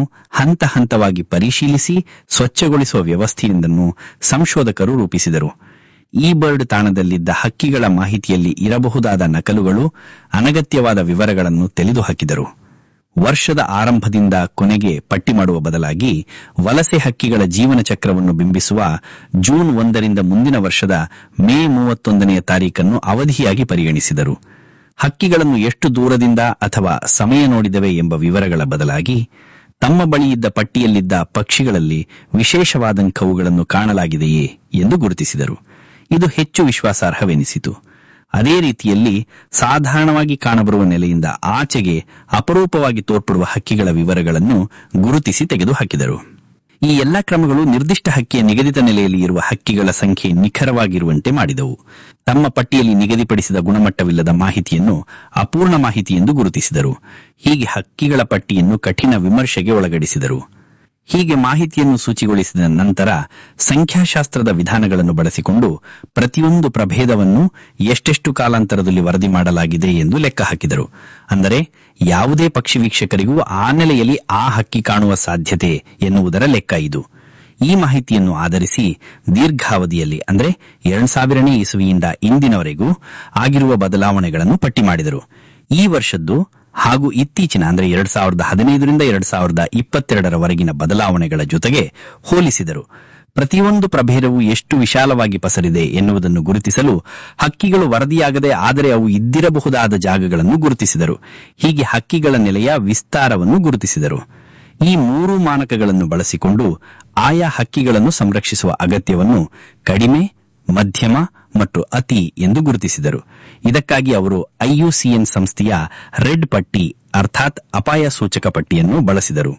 ಹಂತ ಹಂತವಾಗಿ ಪರಿಶೀಲಿಸಿ ಸ್ವಚ್ಛಗೊಳಿಸುವ ವ್ಯವಸ್ಥೆಯೊಂದನ್ನು ಸಂಶೋಧಕರು ರೂಪಿಸಿದರು ಈ ಬರ್ಡ್ ತಾಣದಲ್ಲಿದ್ದ ಹಕ್ಕಿಗಳ ಮಾಹಿತಿಯಲ್ಲಿ ಇರಬಹುದಾದ ನಕಲುಗಳು ಅನಗತ್ಯವಾದ ವಿವರಗಳನ್ನು ತೆಗೆದುಹಾಕಿದರು ವರ್ಷದ ಆರಂಭದಿಂದ ಕೊನೆಗೆ ಪಟ್ಟಿ ಮಾಡುವ ಬದಲಾಗಿ ವಲಸೆ ಹಕ್ಕಿಗಳ ಜೀವನ ಚಕ್ರವನ್ನು ಬಿಂಬಿಸುವ ಜೂನ್ ಒಂದರಿಂದ ಮುಂದಿನ ವರ್ಷದ ಮೇ ಮೂವತ್ತೊಂದನೆಯ ತಾರೀಖನ್ನು ಅವಧಿಯಾಗಿ ಪರಿಗಣಿಸಿದರು ಹಕ್ಕಿಗಳನ್ನು ಎಷ್ಟು ದೂರದಿಂದ ಅಥವಾ ಸಮಯ ನೋಡಿದವೆ ಎಂಬ ವಿವರಗಳ ಬದಲಾಗಿ ತಮ್ಮ ಬಳಿಯಿದ್ದ ಪಟ್ಟಿಯಲ್ಲಿದ್ದ ಪಕ್ಷಿಗಳಲ್ಲಿ ವಿಶೇಷವಾದಂಥವುಗಳನ್ನು ಕಾಣಲಾಗಿದೆಯೇ ಎಂದು ಗುರುತಿಸಿದರು ಇದು ಹೆಚ್ಚು ವಿಶ್ವಾಸಾರ್ಹವೆನಿಸಿತು ಅದೇ ರೀತಿಯಲ್ಲಿ ಸಾಧಾರಣವಾಗಿ ಕಾಣಬರುವ ನೆಲೆಯಿಂದ ಆಚೆಗೆ ಅಪರೂಪವಾಗಿ ತೋರ್ಪಡುವ ಹಕ್ಕಿಗಳ ವಿವರಗಳನ್ನು ಗುರುತಿಸಿ ತೆಗೆದುಹಾಕಿದರು ಈ ಎಲ್ಲ ಕ್ರಮಗಳು ನಿರ್ದಿಷ್ಟ ಹಕ್ಕಿಯ ನಿಗದಿತ ನೆಲೆಯಲ್ಲಿ ಇರುವ ಹಕ್ಕಿಗಳ ಸಂಖ್ಯೆ ನಿಖರವಾಗಿರುವಂತೆ ಮಾಡಿದವು ತಮ್ಮ ಪಟ್ಟಿಯಲ್ಲಿ ನಿಗದಿಪಡಿಸಿದ ಗುಣಮಟ್ಟವಿಲ್ಲದ ಮಾಹಿತಿಯನ್ನು ಅಪೂರ್ಣ ಮಾಹಿತಿ ಎಂದು ಗುರುತಿಸಿದರು ಹೀಗೆ ಹಕ್ಕಿಗಳ ಪಟ್ಟಿಯನ್ನು ಕಠಿಣ ವಿಮರ್ಶೆಗೆ ಒಳಗಡಿಸಿದರು ಹೀಗೆ ಮಾಹಿತಿಯನ್ನು ಸೂಚಿಗೊಳಿಸಿದ ನಂತರ ಸಂಖ್ಯಾಶಾಸ್ತ್ರದ ವಿಧಾನಗಳನ್ನು ಬಳಸಿಕೊಂಡು ಪ್ರತಿಯೊಂದು ಪ್ರಭೇದವನ್ನು ಎಷ್ಟೆಷ್ಟು ಕಾಲಾಂತರದಲ್ಲಿ ವರದಿ ಮಾಡಲಾಗಿದೆ ಎಂದು ಲೆಕ್ಕ ಹಾಕಿದರು ಅಂದರೆ ಯಾವುದೇ ಪಕ್ಷಿ ವೀಕ್ಷಕರಿಗೂ ಆ ನೆಲೆಯಲ್ಲಿ ಆ ಹಕ್ಕಿ ಕಾಣುವ ಸಾಧ್ಯತೆ ಎನ್ನುವುದರ ಲೆಕ್ಕ ಇದು ಈ ಮಾಹಿತಿಯನ್ನು ಆಧರಿಸಿ ದೀರ್ಘಾವಧಿಯಲ್ಲಿ ಅಂದರೆ ಎರಡ್ ಸಾವಿರನೇ ಇಸುವಿಯಿಂದ ಇಂದಿನವರೆಗೂ ಆಗಿರುವ ಬದಲಾವಣೆಗಳನ್ನು ಪಟ್ಟಿ ಮಾಡಿದರು ಈ ವರ್ಷದ್ದು ಹಾಗೂ ಇತ್ತೀಚಿನ ಅಂದರೆ ಎರಡ್ ಸಾವಿರದ ಹದಿನೈದರಿಂದ ಎರಡ್ ಸಾವಿರದ ಇಪ್ಪತ್ತೆರಡರವರೆಗಿನ ಬದಲಾವಣೆಗಳ ಜೊತೆಗೆ ಹೋಲಿಸಿದರು ಪ್ರತಿಯೊಂದು ಪ್ರಭೇದವು ಎಷ್ಟು ವಿಶಾಲವಾಗಿ ಪಸರಿದೆ ಎನ್ನುವುದನ್ನು ಗುರುತಿಸಲು ಹಕ್ಕಿಗಳು ವರದಿಯಾಗದೆ ಆದರೆ ಅವು ಇದ್ದಿರಬಹುದಾದ ಜಾಗಗಳನ್ನು ಗುರುತಿಸಿದರು ಹೀಗೆ ಹಕ್ಕಿಗಳ ನೆಲೆಯ ವಿಸ್ತಾರವನ್ನು ಗುರುತಿಸಿದರು ಈ ಮೂರು ಮಾನಕಗಳನ್ನು ಬಳಸಿಕೊಂಡು ಆಯಾ ಹಕ್ಕಿಗಳನ್ನು ಸಂರಕ್ಷಿಸುವ ಅಗತ್ಯವನ್ನು ಕಡಿಮೆ ಮಧ್ಯಮ ಮತ್ತು ಅತಿ ಎಂದು ಗುರುತಿಸಿದರು ಇದಕ್ಕಾಗಿ ಅವರು ಐಯುಸಿಎನ್ ಸಂಸ್ಥೆಯ ರೆಡ್ ಪಟ್ಟಿ ಅರ್ಥಾತ್ ಅಪಾಯ ಸೂಚಕ ಪಟ್ಟಿಯನ್ನು ಬಳಸಿದರು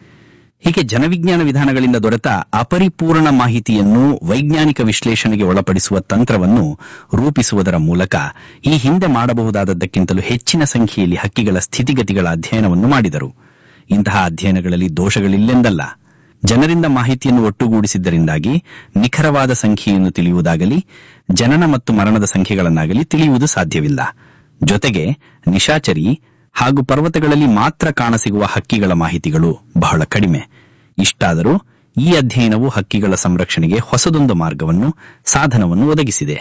ಹೀಗೆ ಜನವಿಜ್ಞಾನ ವಿಧಾನಗಳಿಂದ ದೊರೆತ ಅಪರಿಪೂರ್ಣ ಮಾಹಿತಿಯನ್ನು ವೈಜ್ಞಾನಿಕ ವಿಶ್ಲೇಷಣೆಗೆ ಒಳಪಡಿಸುವ ತಂತ್ರವನ್ನು ರೂಪಿಸುವುದರ ಮೂಲಕ ಈ ಹಿಂದೆ ಮಾಡಬಹುದಾದದ್ದಕ್ಕಿಂತಲೂ ಹೆಚ್ಚಿನ ಸಂಖ್ಯೆಯಲ್ಲಿ ಹಕ್ಕಿಗಳ ಸ್ಥಿತಿಗತಿಗಳ ಅಧ್ಯಯನವನ್ನು ಮಾಡಿದರು ಇಂತಹ ಅಧ್ಯಯನಗಳಲ್ಲಿ ದೋಷಗಳಿಲ್ಲೆಂದಲ್ಲ ಜನರಿಂದ ಮಾಹಿತಿಯನ್ನು ಒಟ್ಟುಗೂಡಿಸಿದ್ದರಿಂದಾಗಿ ನಿಖರವಾದ ಸಂಖ್ಯೆಯನ್ನು ತಿಳಿಯುವುದಾಗಲಿ ಜನನ ಮತ್ತು ಮರಣದ ಸಂಖ್ಯೆಗಳನ್ನಾಗಲಿ ತಿಳಿಯುವುದು ಸಾಧ್ಯವಿಲ್ಲ ಜೊತೆಗೆ ನಿಶಾಚರಿ ಹಾಗೂ ಪರ್ವತಗಳಲ್ಲಿ ಮಾತ್ರ ಕಾಣಸಿಗುವ ಹಕ್ಕಿಗಳ ಮಾಹಿತಿಗಳು ಬಹಳ ಕಡಿಮೆ ಇಷ್ಟಾದರೂ ಈ ಅಧ್ಯಯನವು ಹಕ್ಕಿಗಳ ಸಂರಕ್ಷಣೆಗೆ ಹೊಸದೊಂದು ಮಾರ್ಗವನ್ನು ಸಾಧನವನ್ನು ಒದಗಿಸಿದೆ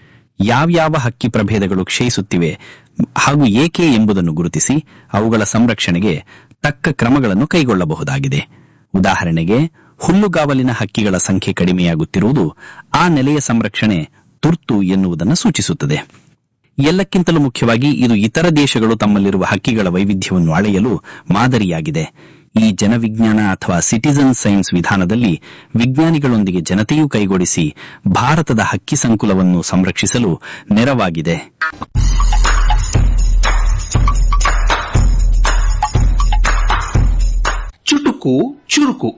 ಯಾವ್ಯಾವ ಹಕ್ಕಿ ಪ್ರಭೇದಗಳು ಕ್ಷಯಿಸುತ್ತಿವೆ ಹಾಗೂ ಏಕೆ ಎಂಬುದನ್ನು ಗುರುತಿಸಿ ಅವುಗಳ ಸಂರಕ್ಷಣೆಗೆ ತಕ್ಕ ಕ್ರಮಗಳನ್ನು ಕೈಗೊಳ್ಳಬಹುದಾಗಿದೆ ಉದಾಹರಣೆಗೆ ಹುಲ್ಲುಗಾವಲಿನ ಹಕ್ಕಿಗಳ ಸಂಖ್ಯೆ ಕಡಿಮೆಯಾಗುತ್ತಿರುವುದು ಆ ನೆಲೆಯ ಸಂರಕ್ಷಣೆ ತುರ್ತು ಎನ್ನುವುದನ್ನು ಸೂಚಿಸುತ್ತದೆ ಎಲ್ಲಕ್ಕಿಂತಲೂ ಮುಖ್ಯವಾಗಿ ಇದು ಇತರ ದೇಶಗಳು ತಮ್ಮಲ್ಲಿರುವ ಹಕ್ಕಿಗಳ ವೈವಿಧ್ಯವನ್ನು ಅಳೆಯಲು ಮಾದರಿಯಾಗಿದೆ ಈ ಜನವಿಜ್ಞಾನ ಅಥವಾ ಸಿಟಿಸನ್ ಸೈನ್ಸ್ ವಿಧಾನದಲ್ಲಿ ವಿಜ್ಞಾನಿಗಳೊಂದಿಗೆ ಜನತೆಯೂ ಕೈಗೂಡಿಸಿ ಭಾರತದ ಹಕ್ಕಿ ಸಂಕುಲವನ್ನು ಸಂರಕ್ಷಿಸಲು ನೆರವಾಗಿದೆ ಚುಟುಕು ಚುರುಕು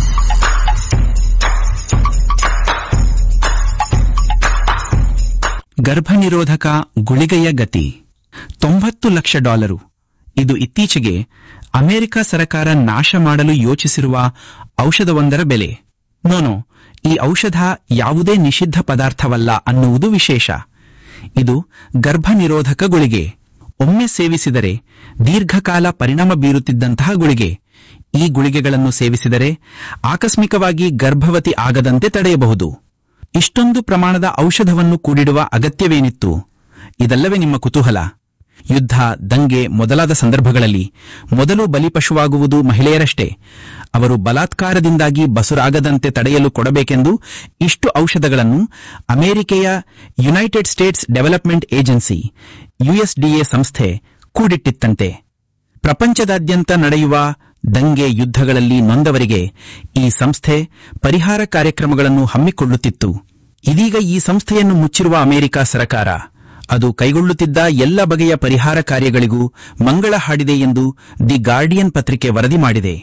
ಗರ್ಭನಿರೋಧಕ ಗುಳಿಗೆಯ ಗತಿ ತೊಂಬತ್ತು ಲಕ್ಷ ಡಾಲರು ಇದು ಇತ್ತೀಚೆಗೆ ಅಮೆರಿಕ ಸರ್ಕಾರ ನಾಶ ಮಾಡಲು ಯೋಚಿಸಿರುವ ಔಷಧವೊಂದರ ಬೆಲೆ ನೋನೋ ಈ ಔಷಧ ಯಾವುದೇ ನಿಷಿದ್ಧ ಪದಾರ್ಥವಲ್ಲ ಅನ್ನುವುದು ವಿಶೇಷ ಇದು ಗರ್ಭನಿರೋಧಕ ಗುಳಿಗೆ ಒಮ್ಮೆ ಸೇವಿಸಿದರೆ ದೀರ್ಘಕಾಲ ಪರಿಣಾಮ ಬೀರುತ್ತಿದ್ದಂತಹ ಗುಳಿಗೆ ಈ ಗುಳಿಗೆಗಳನ್ನು ಸೇವಿಸಿದರೆ ಆಕಸ್ಮಿಕವಾಗಿ ಗರ್ಭವತಿ ಆಗದಂತೆ ತಡೆಯಬಹುದು ಇಷ್ಟೊಂದು ಪ್ರಮಾಣದ ಔಷಧವನ್ನು ಕೂಡಿಡುವ ಅಗತ್ಯವೇನಿತ್ತು ಇದಲ್ಲವೇ ನಿಮ್ಮ ಕುತೂಹಲ ಯುದ್ಧ ದಂಗೆ ಮೊದಲಾದ ಸಂದರ್ಭಗಳಲ್ಲಿ ಮೊದಲು ಬಲಿಪಶುವಾಗುವುದು ಮಹಿಳೆಯರಷ್ಟೇ ಅವರು ಬಲಾತ್ಕಾರದಿಂದಾಗಿ ಬಸುರಾಗದಂತೆ ತಡೆಯಲು ಕೊಡಬೇಕೆಂದು ಇಷ್ಟು ಔಷಧಗಳನ್ನು ಅಮೆರಿಕೆಯ United States development agency USDA ಸಂಸ್ಥೆ ಕೂಡಿಟ್ಟಿತ್ತಂತೆ ಪ್ರಪಂಚದಾದ್ಯಂತ ನಡೆಯುವ ದಂಗೆ ಯುದ್ಧಗಳಲ್ಲಿ ನೊಂದವರಿಗೆ ಈ ಸಂಸ್ಥೆ ಪರಿಹಾರ ಕಾರ್ಯಕ್ರಮಗಳನ್ನು ಹಮ್ಮಿಕೊಳ್ಳುತ್ತಿತ್ತು ಇದೀಗ ಈ ಸಂಸ್ಥೆಯನ್ನು ಮುಚ್ಚಿರುವ ಅಮೆರಿಕ ಸರ್ಕಾರ ಅದು ಕೈಗೊಳ್ಳುತ್ತಿದ್ದ ಎಲ್ಲ ಬಗೆಯ ಪರಿಹಾರ ಕಾರ್ಯಗಳಿಗೂ ಮಂಗಳ ಹಾಡಿದೆ ಎಂದು ದಿ ಗಾರ್ಡಿಯನ್ ಪತ್ರಿಕೆ ವರದಿ ಮಾಡಿದೆ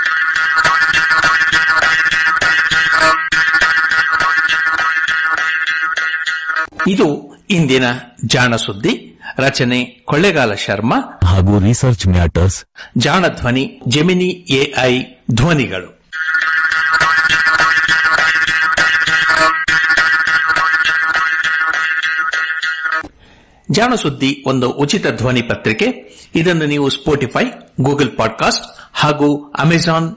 ಇದು ಇಂದಿನ ಜಾಣ ಸುದ್ದಿ ರಚನೆ ಕೊಳ್ಳೆಗಾಲ ಶರ್ಮಾ ಹಾಗೂ ರಿಸರ್ಚ್ ಮ್ಯಾಟರ್ಸ್ ಜಾಣ ಧ್ವನಿ ಜೆಮಿನಿ ಎಐ ಧ್ವನಿಗಳು ಜಾಣ ಸುದ್ದಿ ಒಂದು ಉಚಿತ ಧ್ವನಿ ಪತ್ರಿಕೆ ಇದನ್ನು ನೀವು ಸ್ಪೋಟಿಫೈ ಗೂಗಲ್ ಪಾಡ್ಕಾಸ್ಟ್ ಹಾಗೂ ಅಮೆಜಾನ್